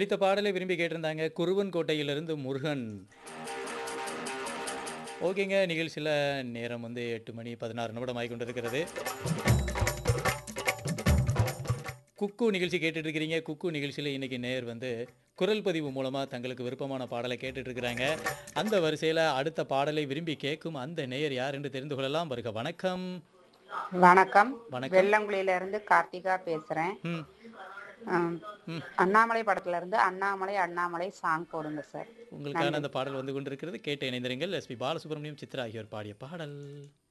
ஒலித்த பாடலை விரும்பி கேட்டிருந்தாங்க குருவன் கோட்டையிலிருந்து முருகன் ஓகேங்க நிகழ்ச்சியில் நேரம் வந்து எட்டு மணி பதினாறு நிமிடம் ஆகி கொண்டிருக்கிறது குக்கு நிகழ்ச்சி கேட்டுட்டு இருக்கிறீங்க குக்கு நிகழ்ச்சியில் இன்னைக்கு நேர் வந்து குரல் பதிவு மூலமாக தங்களுக்கு விருப்பமான பாடலை கேட்டுட்டு இருக்கிறாங்க அந்த வரிசையில் அடுத்த பாடலை விரும்பி கேட்கும் அந்த நேயர் யார் என்று தெரிந்து கொள்ளலாம் வருக வணக்கம் வணக்கம் வணக்கம். வெள்ளங்குழியில இருந்து கார்த்திகா பேசுறேன் ம் ஆம், ம். அண்ணாமலை படத்துல இருந்து அண்ணாமலை அண்ணாமலை சாங் போடுங்க சார் உங்களுக்கான அந்த பாடல் வந்து கொண்டிருக்கிறது கேட்டு இணைந்திருங்கள் எஸ்பி பாலசுப்ரமணியம் சித்ரா ஆகியோர் பாடிய பாடல்